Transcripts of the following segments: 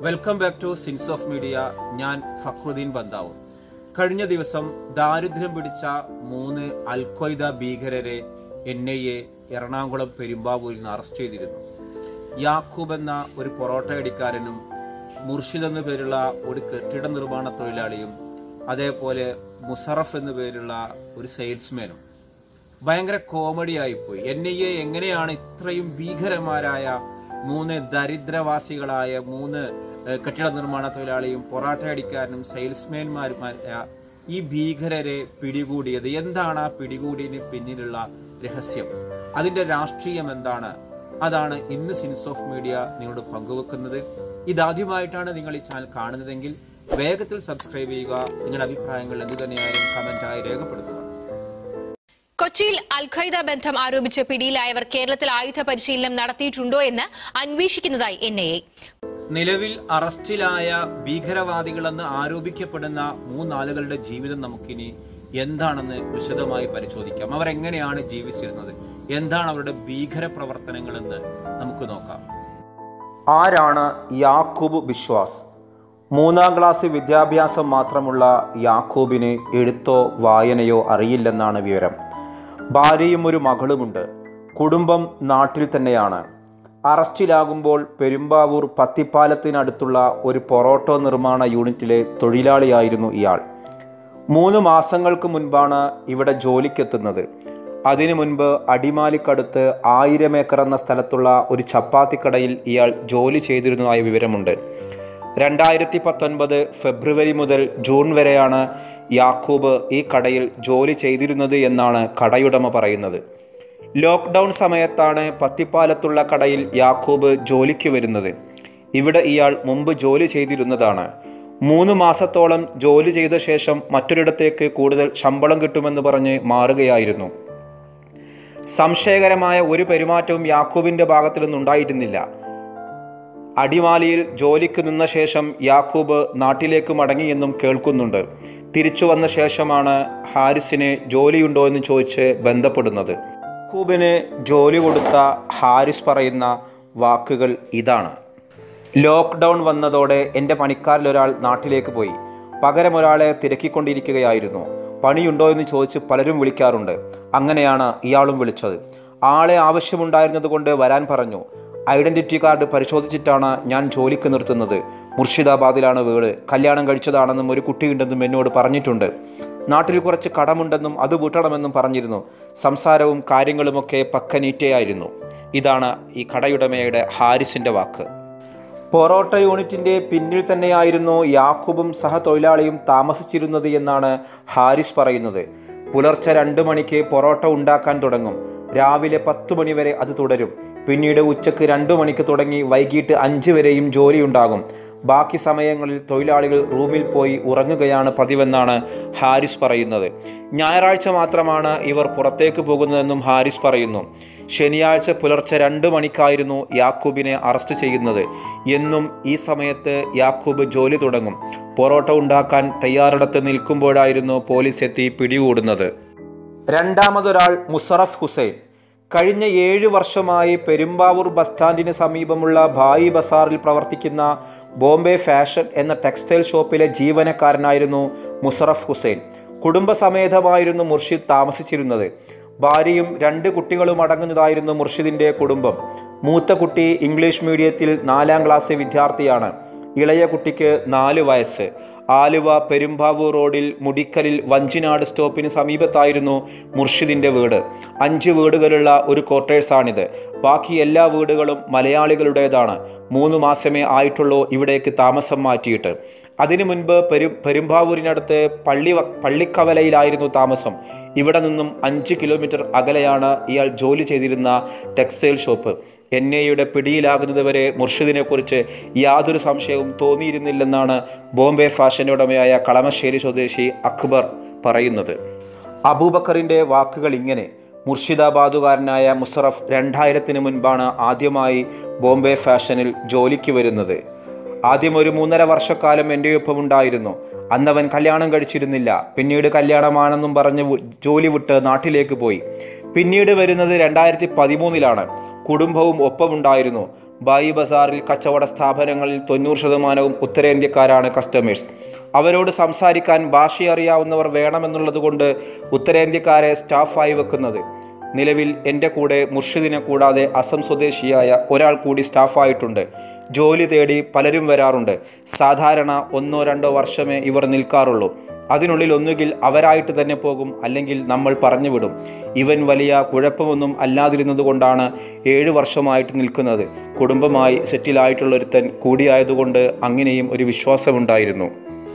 welcome back to sins of media ഞാൻ ഫക്രുദ്ദീൻ ബന്താവൂർ കഴിഞ്ഞ ദിവസം ദാരിദ്ര്യം പിടിച്ച മൂന്ന് അൽഖ്വയ്ദ ഭീകരരെ എൻ ഐ എ എറണാകുളം പെരുമ്പാവൂരിൽ നിന്ന് അറസ്റ്റ് ചെയ്തിരുന്നു യാക്കൂബ് എന്ന ഒരു പൊറോട്ട അടിക്കാരനും മുർഷിദ് എന്ന പേരുള്ള ഒരു കെട്ടിട നിർമ്മാണ തൊഴിലാളിയും അതേപോലെ മുസറഫ് എന്ന പേരുള്ള ഒരു സെയിൽസ്മാനും ഭയങ്കര കോമഡി ആയിപ്പോയി എൻ ഐ എ എങ്ങനെയാണ് ഇത്രയും ഭീകരന്മാരായ മൂന്ന് ദരിദ്രവാസികളായ മൂന്ന് ഏഹ്, കെട്ടിട നിർമ്മാണ തൊഴിലാളിയും പൊറാട്ട അടിക്കാരനും സെയിൽസ്മാൻമാരുമായ ഈ ഭീകരരെ പിടികൂടിയത് എന്താണ് ആ പിടികൂടിയതിന് പിന്നിലുള്ള രഹസ്യം അതിന്റെ രാഷ്ട്രീയം എന്താണ് അതാണ് ഇന്ന് സിൻസ് ഓഫ് മീഡിയ നിങ്ങളോട് പങ്കുവെക്കുന്നത് ഇതാദ്യമായിട്ടാണ് നിങ്ങൾ ഈ ചാനൽ കാണുന്നതെങ്കിൽ വേഗത്തിൽ സബ്സ്ക്രൈബ് ചെയ്യുക നിങ്ങളുടെ അഭിപ്രായങ്ങൾ എന്തു തന്നെയായാലും കമന്റായി രേഖപ്പെടുത്തുക കൊച്ചിയിൽ അൽഖയ്ദ ബന്ധം ആരോപിച്ച് പിടിയിലായവർ കേരളത്തിൽ ആയുധ പരിശീലനം നടത്തിയിട്ടുണ്ടോ എന്ന് അന്വേഷിക്കുന്നതായി എൻ ഐ എ നിലവിൽ അറസ്റ്റിലായ ഭീകരവാദികളെന്ന് ആരോപിക്കപ്പെടുന്ന മൂന്നാളുകളുടെ ജീവിതം നമുക്കിനി എന്താണെന്ന് വിശദമായി പരിശോധിക്കാം അവർ എങ്ങനെയാണ് ജീവിച്ചിരുന്നത് എന്താണ് അവരുടെ ഭീകര പ്രവർത്തനങ്ങളെന്ന് നമുക്ക് നോക്കാം ആരാണ് യാക്കൂബ് ബിശ്വാസ് മൂന്നാം ക്ലാസ് വിദ്യാഭ്യാസം മാത്രമുള്ള യാക്കൂബിന് എഴുത്തോ വായനയോ അറിയില്ലെന്നാണ് വിവരം ഭാര്യയും ഒരു മകളുമുണ്ട് കുടുംബം നാട്ടിൽ തന്നെയാണ് അറസ്റ്റിലാകുമ്പോൾ പെരുമ്പാവൂർ പത്തിപ്പാലത്തിനടുത്തുള്ള ഒരു പൊറോട്ടോ നിർമ്മാണ യൂണിറ്റിലെ തൊഴിലാളിയായിരുന്നു ഇയാൾ മൂന്ന് മാസങ്ങൾക്ക് മുൻപാണ് ഇവിടെ ജോലിക്കെത്തുന്നത് അതിനു മുൻപ് അടിമാലിക്കടുത്ത് ആയിരം ഏക്കർ എന്ന സ്ഥലത്തുള്ള ഒരു ചപ്പാത്തിക്കടയിൽ ഇയാൾ ജോലി ചെയ്തിരുന്നതായ വിവരമുണ്ട് രണ്ടായിരത്തി പത്തൊൻപത് ഫെബ്രുവരി മുതൽ ജൂൺ വരെയാണ് യാക്കൂബ് ഈ കടയിൽ ജോലി ചെയ്തിരുന്നത് എന്നാണ് കടയുടമ പറയുന്നത് ലോക്ക്ഡൗൺ സമയത്താണ് പത്തിപ്പാലത്തുള്ള കടയിൽ യാക്കൂബ് ജോലിക്ക് വരുന്നത് ഇവിടെ ഇയാൾ മുമ്പ് ജോലി ചെയ്തിരുന്നതാണ് മൂന്ന് മാസത്തോളം ജോലി ചെയ്ത ശേഷം മറ്റൊരിടത്തേക്ക് കൂടുതൽ ശമ്പളം കിട്ടുമെന്ന് പറഞ്ഞ് മാറുകയായിരുന്നു സംശയകരമായ ഒരു പെരുമാറ്റവും യാക്കൂബിൻ്റെ ഭാഗത്തു നിന്നുണ്ടായിരുന്നില്ല അടിമാലിയിൽ ജോലിക്ക് നിന്ന ശേഷം യാക്കൂബ് നാട്ടിലേക്ക് മടങ്ങിയെന്നും കേൾക്കുന്നുണ്ട് തിരിച്ചു വന്ന ശേഷമാണ് ഹാരിസിന് ജോലിയുണ്ടോ എന്ന് ചോദിച്ച് ബന്ധപ്പെടുന്നത് യാക്കൂബിന് ജോലി കൊടുത്ത ഹാരിസ് പറയുന്ന വാക്കുകൾ ഇതാണ് ലോക്ക്ഡൗൺ വന്നതോടെ എൻ്റെ പണിക്കാരിലൊരാൾ നാട്ടിലേക്ക് പോയി പകരം ഒരാളെ തിരക്കിക്കൊണ്ടിരിക്കുകയായിരുന്നു പണിയുണ്ടോ എന്ന് ചോദിച്ച് പലരും വിളിക്കാറുണ്ട് അങ്ങനെയാണ് ഇയാളും വിളിച്ചത് ആളെ ആവശ്യമുണ്ടായിരുന്നത് കൊണ്ട് വരാൻ പറഞ്ഞു ഐഡൻറ്റിറ്റി കാർഡ് പരിശോധിച്ചിട്ടാണ് ഞാൻ ജോലിക്ക് നിർത്തുന്നത് മുർഷിദാബാദിലാണ് വീട് കല്യാണം കഴിച്ചതാണെന്നും ഒരു കുട്ടിയുണ്ടെന്നും എന്നോട് പറഞ്ഞിട്ടുണ്ട് നാട്ടിൽ കുറച്ച് കടമുണ്ടെന്നും അത് വീട്ടണമെന്നും പറഞ്ഞിരുന്നു സംസാരവും കാര്യങ്ങളുമൊക്കെ പക്കനീറ്റയായിരുന്നു ഇതാണ് ഈ കടയുടമയുടെ ഹാരിസിൻ്റെ വാക്ക് പൊറോട്ട യൂണിറ്റിന്റെ പിന്നിൽ തന്നെയായിരുന്നു യാക്കൂബും സഹതൊഴിലാളിയും താമസിച്ചിരുന്നത് എന്നാണ് ഹാരിസ് പറയുന്നത് പുലർച്ചെ രണ്ട് മണിക്ക് പൊറോട്ട ഉണ്ടാക്കാൻ തുടങ്ങും രാവിലെ പത്ത് മണിവരെ അത് തുടരും പിന്നീട് ഉച്ചക്ക് രണ്ട് മണിക്ക് തുടങ്ങി വൈകിട്ട് അഞ്ച് വരെയും ജോലിയുണ്ടാകും ബാക്കി സമയങ്ങളിൽ തൊഴിലാളികൾ റൂമിൽ പോയി ഉറങ്ങുകയാണ് പതിവെന്നാണ് ഹാരിസ് പറയുന്നത് ഞായറാഴ്ച മാത്രമാണ് ഇവർ പുറത്തേക്ക് പോകുന്നതെന്നും ഹാരിസ് പറയുന്നു ശനിയാഴ്ച പുലർച്ചെ രണ്ട് മണിക്കായിരുന്നു യാക്കൂബിനെ അറസ്റ്റ് ചെയ്യുന്നത് എന്നും ഈ സമയത്ത് യാക്കൂബ് ജോലി തുടങ്ങും പൊറോട്ട ഉണ്ടാക്കാൻ തയ്യാറെടുത്ത് നിൽക്കുമ്പോഴായിരുന്നു പോലീസ് എത്തി പിടികൂടുന്നത് രണ്ടാമതൊരാൾ മുസറഫ് ഹുസൈൻ കഴിഞ്ഞ ഏഴ് വർഷമായി പെരുമ്പാവൂർ ബസ് സ്റ്റാൻഡിന് സമീപമുള്ള ഭായി ബസാറിൽ പ്രവർത്തിക്കുന്ന ബോംബെ ഫാഷൻ എന്ന ടെക്സ്റ്റൈൽ ഷോപ്പിലെ ജീവനക്കാരനായിരുന്നു മുസറഫ് ഹുസൈൻ കുടുംബസമേതമായിരുന്നു മുർഷിദ് താമസിച്ചിരുന്നത് ഭാര്യയും രണ്ട് കുട്ടികളും അടങ്ങുന്നതായിരുന്നു മുർഷിദിൻ്റെ കുടുംബം മൂത്ത കുട്ടി ഇംഗ്ലീഷ് മീഡിയത്തിൽ നാലാം ക്ലാസ് വിദ്യാർത്ഥിയാണ് ഇളയ കുട്ടിക്ക് നാല് വയസ്സ് ആലുവ പെരുമ്പാവൂർ റോഡിൽ മുടിക്കലിൽ വഞ്ചിനാട് സ്റ്റോപ്പിന് സമീപത്തായിരുന്നു മുർഷിദിൻ്റെ വീട് അഞ്ച് വീടുകളുള്ള ഒരു ക്വാർട്ടേഴ്സാണിത് ബാക്കി എല്ലാ വീടുകളും മലയാളികളുടേതാണ് മൂന്ന് മാസമേ ആയിട്ടുള്ളൂ ഇവിടേക്ക് താമസം മാറ്റിയിട്ട് അതിനു മുൻപ് പെരു പെരുമ്പാവൂരിനടുത്ത് പള്ളി പള്ളിക്കവലയിലായിരുന്നു താമസം ഇവിടെ നിന്നും അഞ്ച് കിലോമീറ്റർ അകലെയാണ് ഇയാൾ ജോലി ചെയ്തിരുന്ന ടെക്സ്റ്റൈൽ ഷോപ്പ് എൻ ഐയുടെ പിടിയിലാകുന്നതുവരെ മുർഷിദിനെക്കുറിച്ച് യാതൊരു സംശയവും തോന്നിയിരുന്നില്ലെന്നാണ് ബോംബെ ഫാഷൻ ഉടമയായ കളമശ്ശേരി സ്വദേശി അക്ബർ പറയുന്നത് അബൂബക്കറിൻ്റെ വാക്കുകൾ ഇങ്ങനെ മുർഷിദാബാദുകാരനായ മുസറഫ് രണ്ടായിരത്തിന് മുൻപാണ് ആദ്യമായി ബോംബെ ഫാഷനിൽ ജോലിക്ക് വരുന്നത് ആദ്യം ഒരു മൂന്നര വർഷക്കാലം എൻ്റെ ഒപ്പം ഉണ്ടായിരുന്നു അന്നവൻ കല്യാണം കഴിച്ചിരുന്നില്ല പിന്നീട് കല്യാണമാണെന്നും പറഞ്ഞ് വി- ജോലി വിട്ട് നാട്ടിലേക്ക് പോയി പിന്നീട് വരുന്നത് രണ്ടായിരത്തി പതിമൂന്നിലാണ് കുടുംബവും ഒപ്പമുണ്ടായിരുന്നു ബായി ബസാറിൽ കച്ചവട സ്ഥാപനങ്ങളിൽ തൊണ്ണൂറ് ശതമാനവും ഉത്തരേന്ത്യക്കാരാണ് കസ്റ്റമേഴ്സ് അവരോട് സംസാരിക്കാൻ ഭാഷയറിയാവുന്നവർ വേണമെന്നുള്ളതുകൊണ്ട് ഉത്തരേന്ത്യക്കാരെ സ്റ്റാഫായി വെക്കുന്നത് നിലവിൽ എൻ്റെ കൂടെ മുർഷിദിനെ കൂടാതെ അസം സ്വദേശിയായ ഒരാൾ കൂടി സ്റ്റാഫായിട്ടുണ്ട് ജോലി തേടി പലരും വരാറുണ്ട് സാധാരണ ഒന്നോ രണ്ടോ വർഷമേ ഇവർ നിൽക്കാറുള്ളൂ അതിനുള്ളിൽ ഒന്നുകിൽ അവരായിട്ട് തന്നെ പോകും അല്ലെങ്കിൽ നമ്മൾ പറഞ്ഞു വിടും ഇവൻ വലിയ കുഴപ്പമൊന്നും അല്ലാതിരുന്നത് കൊണ്ടാണ് ഏഴ് വർഷമായിട്ട് നിൽക്കുന്നത് കുടുംബമായി സെറ്റിലായിട്ടുള്ളൊരുത്തൻ കൂടിയായതുകൊണ്ട് അങ്ങനെയും ഒരു വിശ്വാസമുണ്ടായിരുന്നു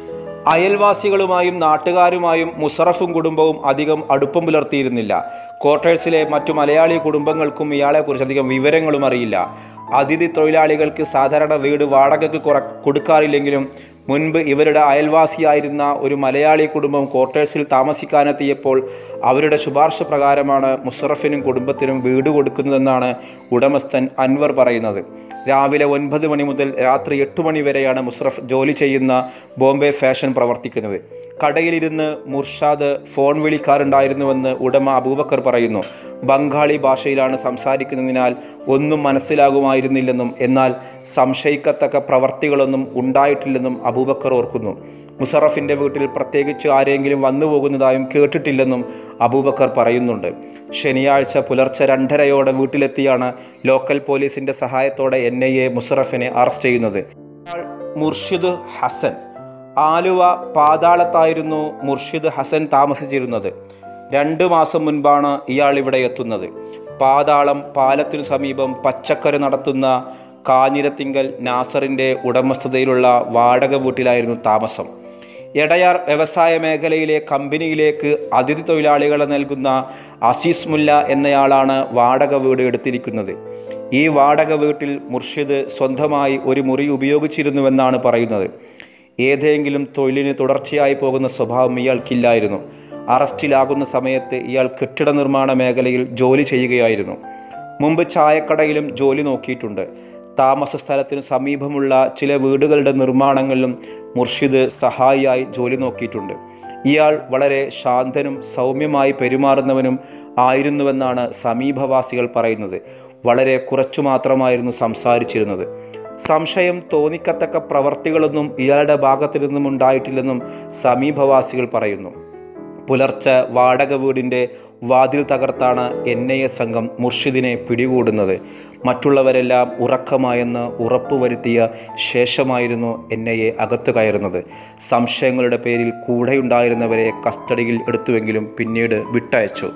അയൽവാസികളുമായും നാട്ടുകാരുമായും മുസറഫും കുടുംബവും അധികം അടുപ്പം പുലർത്തിയിരുന്നില്ല ക്വാർട്ടേഴ്സിലെ മറ്റു മലയാളി കുടുംബങ്ങൾക്കും ഇയാളെക്കുറിച്ച് അധികം വിവരങ്ങളും അറിയില്ല അതിഥി തൊഴിലാളികൾക്ക് സാധാരണ വീട് വാടകയ്ക്ക് കുറ കൊടുക്കാറില്ലെങ്കിലും മുൻപ് ഇവരുടെ അയൽവാസിയായിരുന്ന ഒരു മലയാളി കുടുംബം ക്വാർട്ടേഴ്സിൽ താമസിക്കാനെത്തിയപ്പോൾ അവരുടെ ശുപാർശ പ്രകാരമാണ് മുഷറഫിനും കുടുംബത്തിനും വീട് കൊടുക്കുന്നതെന്നാണ് ഉടമസ്ഥൻ അൻവർ പറയുന്നത് രാവിലെ ഒൻപത് മണി മുതൽ രാത്രി എട്ട് മണി വരെയാണ് മുഷറഫ് ജോലി ചെയ്യുന്ന ബോംബെ ഫാഷൻ പ്രവർത്തിക്കുന്നത് കടയിലിരുന്ന് മുർഷാദ് ഫോൺ വിളിക്കാറുണ്ടായിരുന്നുവെന്ന് ഉടമ അബൂബക്കർ പറയുന്നു ബംഗാളി ഭാഷയിലാണ് സംസാരിക്കുന്നതിനാൽ ഒന്നും മനസ്സിലാകുമായിരുന്നില്ലെന്നും എന്നാൽ സംശയിക്കത്തക്ക പ്രവർത്തികളൊന്നും ഉണ്ടായിട്ടില്ലെന്നും അബൂബക്കർ ഓർക്കുന്നു മുസറഫിൻ്റെ വീട്ടിൽ പ്രത്യേകിച്ച് ആരെങ്കിലും വന്നു പോകുന്നതായും കേട്ടിട്ടില്ലെന്നും അബൂബക്കർ പറയുന്നുണ്ട് ശനിയാഴ്ച പുലർച്ചെ രണ്ടരയോടെ വീട്ടിലെത്തിയാണ് ലോക്കൽ പോലീസിൻ്റെ സഹായത്തോടെ എൻ ഐ എ മുസറഫിനെ അറസ്റ്റ് ചെയ്യുന്നത് ഇയാൾ മുർഷിദ് ഹസൻ ആലുവ പാതാളത്തായിരുന്നു മുർഷിദ് ഹസൻ താമസിച്ചിരുന്നത് രണ്ട് മാസം മുൻപാണ് ഇയാൾ ഇവിടെ എത്തുന്നത് പാതാളം പാലത്തിനു സമീപം പച്ചക്കറി നടത്തുന്ന കാഞ്ഞിരത്തിങ്കൽ നാസറിൻ്റെ ഉടമസ്ഥതയിലുള്ള വാടക വീട്ടിലായിരുന്നു താമസം എടയാർ വ്യവസായ മേഖലയിലെ കമ്പനിയിലേക്ക് അതിഥി തൊഴിലാളികളെ നൽകുന്ന അസീസ് മുല്ല എന്നയാളാണ് വാടക വീട് എടുത്തിരിക്കുന്നത് ഈ വാടക വീട്ടിൽ മുർഷിദ് സ്വന്തമായി ഒരു മുറി ഉപയോഗിച്ചിരുന്നുവെന്നാണ് പറയുന്നത് ഏതെങ്കിലും തൊഴിലിന് തുടർച്ചയായി പോകുന്ന സ്വഭാവം ഇയാൾക്കില്ലായിരുന്നു അറസ്റ്റിലാകുന്ന സമയത്ത് ഇയാൾ കെട്ടിട നിർമ്മാണ മേഖലയിൽ ജോലി ചെയ്യുകയായിരുന്നു മുമ്പ് ചായക്കടയിലും ജോലി നോക്കിയിട്ടുണ്ട് താമസ സ്ഥലത്തിന് സമീപമുള്ള ചില വീടുകളുടെ നിർമ്മാണങ്ങളിലും മുർഷിദ് സഹായിയായി ജോലി നോക്കിയിട്ടുണ്ട് ഇയാൾ വളരെ ശാന്തനും സൗമ്യമായി പെരുമാറുന്നവനും ആയിരുന്നുവെന്നാണ് സമീപവാസികൾ പറയുന്നത് വളരെ കുറച്ചു മാത്രമായിരുന്നു സംസാരിച്ചിരുന്നത് സംശയം തോന്നിക്കത്തക്ക പ്രവർത്തികളൊന്നും ഇയാളുടെ ഭാഗത്തു നിന്നും ഉണ്ടായിട്ടില്ലെന്നും സമീപവാസികൾ പറയുന്നു പുലർച്ചെ വാടക വീടിൻ്റെ വാതിൽ തകർത്താണ് എൻ ഐ എ സംഘം മുർഷിദിനെ പിടികൂടുന്നത് മറ്റുള്ളവരെല്ലാം ഉറക്കമായെന്ന് ഉറപ്പുവരുത്തിയ ശേഷമായിരുന്നു എൻ ഐ എ അകത്ത് കയറുന്നത് സംശയങ്ങളുടെ പേരിൽ കൂടെയുണ്ടായിരുന്നവരെ കസ്റ്റഡിയിൽ എടുത്തുവെങ്കിലും പിന്നീട് വിട്ടയച്ചു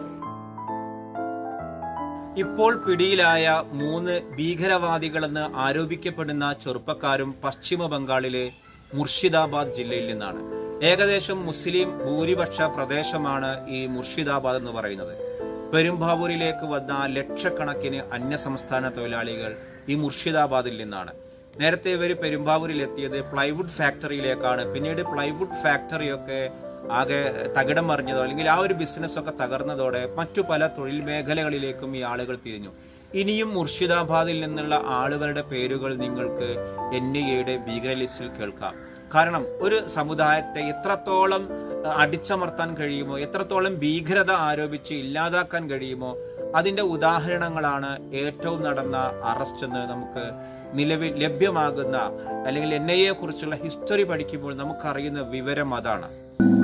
ഇപ്പോൾ പിടിയിലായ മൂന്ന് ഭീകരവാദികളെന്ന് ആരോപിക്കപ്പെടുന്ന ചെറുപ്പക്കാരും പശ്ചിമ ബംഗാളിലെ മുർഷിദാബാദ് ജില്ലയിൽ നിന്നാണ് ഏകദേശം മുസ്ലിം ഭൂരിപക്ഷ പ്രദേശമാണ് ഈ മുർഷിദാബാദ് എന്ന് പറയുന്നത് പെരുമ്പാവൂരിലേക്ക് വന്ന ലക്ഷക്കണക്കിന് അന്യസംസ്ഥാന തൊഴിലാളികൾ ഈ മുർഷിദാബാദിൽ നിന്നാണ് നേരത്തെ ഇവർ പെരുമ്പാവൂരിൽ എത്തിയത് പ്ലൈവുഡ് ഫാക്ടറിയിലേക്കാണ് പിന്നീട് പ്ലൈവുഡ് ഫാക്ടറിയൊക്കെ ആകെ തകിടം മറിഞ്ഞതോ അല്ലെങ്കിൽ ആ ഒരു ബിസിനസ് ഒക്കെ തകർന്നതോടെ മറ്റു പല തൊഴിൽ മേഖലകളിലേക്കും ഈ ആളുകൾ തിരിഞ്ഞു ഇനിയും മുർഷിദാബാദിൽ നിന്നുള്ള ആളുകളുടെ പേരുകൾ നിങ്ങൾക്ക് എൻ ഐ എയുടെ ഭീകര ലിസ്റ്റിൽ കേൾക്കാം കാരണം ഒരു സമുദായത്തെ എത്രത്തോളം അഹ്, അടിച്ചമർത്താൻ കഴിയുമോ എത്രത്തോളം ഭീകരത ആരോപിച്ച് ഇല്ലാതാക്കാൻ കഴിയുമോ അതിന്റെ ഉദാഹരണങ്ങളാണ് ഏറ്റവും നടന്ന അറസ്റ്റ് എന്ന് നമുക്ക് നിലവിൽ ലഭ്യമാകുന്ന അല്ലെങ്കിൽ എൻ ഐ എ കുറിച്ചുള്ള ഹിസ്റ്ററി പഠിക്കുമ്പോൾ നമുക്കറിയുന്ന വിവരം അതാണ്